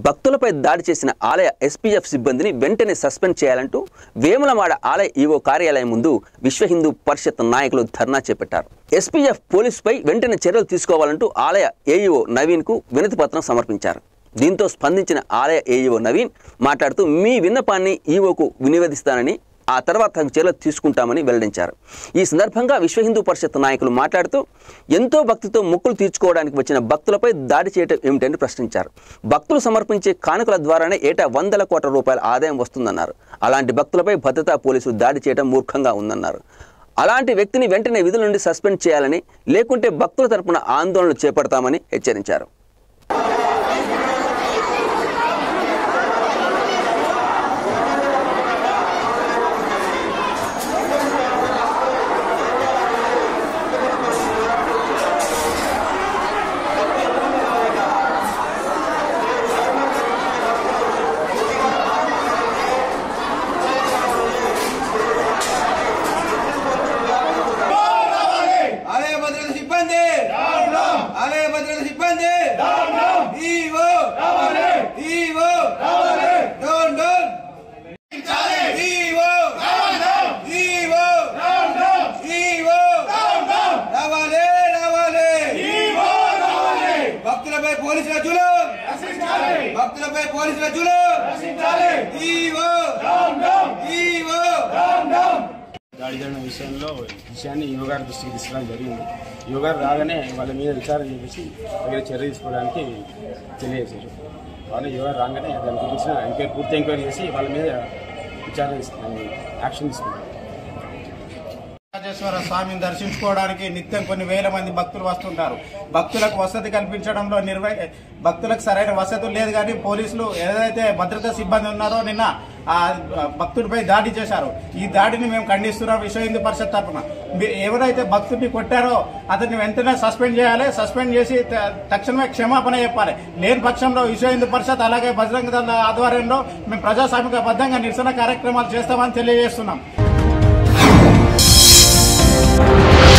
భక్తులపై దాడి చేసిన ఆలయ ఎస్పీఎఫ్ సిబ్బందిని వెంటనే సస్పెండ్ చేయాలంటూ వేములవాడ ఆలయ ఈవో కార్యాలయం ముందు విశ్వ హిందూ పరిషత్ నాయకులు ధర్నా చేపట్టారు ఎస్పీఎఫ్ పోలీసుపై వెంటనే చర్యలు తీసుకోవాలంటూ ఆలయ ఏఈఓ నవీన్కు వినతి పత్రం సమర్పించారు దీంతో స్పందించిన ఆలయ ఏఈఓ నవీన్ మాట్లాడుతూ మీ విన్నపాన్ని ఈఓకు వినివేదిస్తానని ఆ తర్వాత తగు చర్యలు తీసుకుంటామని వెల్లడించారు ఈ సందర్భంగా విశ్వ హిందూ పరిషత్ నాయకులు మాట్లాడుతూ ఎంతో భక్తితో మొక్కులు తీర్చుకోవడానికి వచ్చిన భక్తులపై దాడి చేయటం ఏమిటని ప్రశ్నించారు భక్తులు సమర్పించే కానుకల ద్వారానే ఏటా వందల కోట్ల రూపాయల ఆదాయం వస్తుందన్నారు అలాంటి భక్తులపై భద్రతా పోలీసులు దాడి చేయడం మూర్ఖంగా ఉందన్నారు అలాంటి వ్యక్తిని వెంటనే విధుల నుండి సస్పెండ్ చేయాలని లేకుంటే భక్తుల తరపున ఆందోళనలు చేపడతామని హెచ్చరించారు ఆలయ భద్రత సిబ్బంది ఆలయ భద్రత సిబ్బంది ఈవో ఈవో డోన్ డోన్ ఈవో ఈవో ఈవో రావాలి రావాలి భక్తులపై పోలీసుల జులు భక్తులపై పోలీసుల జులు ఈవో ఈవో దాడి జరిగిన విషయంలో విషయాన్ని యువ గారి దృష్టికి తీసుకురావడం జరిగింది యువ గారు రాగానే వాళ్ళ మీద విచారణ చేసి తగిన చర్య తీసుకోవడానికి తెలియజేశారు వాళ్ళు యువ గారు రాగానే దాని గురించి ఎంక్వైరీ పూర్తి ఎంక్వైరీ చేసి వాళ్ళ మీద విచారణ తీసుకున్నారు యాక్షన్ తీసుకున్నారు రాజేశ్వర స్వామిని దర్శించుకోవడానికి నిత్యం కొన్ని వేల మంది భక్తులు వస్తుంటారు భక్తులకు వసతి కల్పించడంలో నిర్వ భక్తులకు సరైన వసతులు లేదు కానీ పోలీసులు ఏదైతే భద్రతా సిబ్బంది ఉన్నారో నిన్న ఆ భక్తుడిపై దాడి చేశారు ఈ దాడిని మేము ఖండిస్తున్నాం విశ్వ హిందూ పరిషత్ తరఫున మీ- ఎవరైతే భక్తుడిని కొట్టారో అతన్ని వెంటనే సస్పెండ్ చేయాలి సస్పెండ్ చేసి త- తక్షణమే క్షమాపణ చెప్పాలి లేని పక్షంలో విశ్వ హిందూ పరిషత్ అలాగే బజరంగ దళ ఆధ్వర్యంలో మేము ప్రజాస్వామిక బద్దంగా నిరసన కార్యక్రమాలు చేస్తామని తెలియజేస్తున్నాం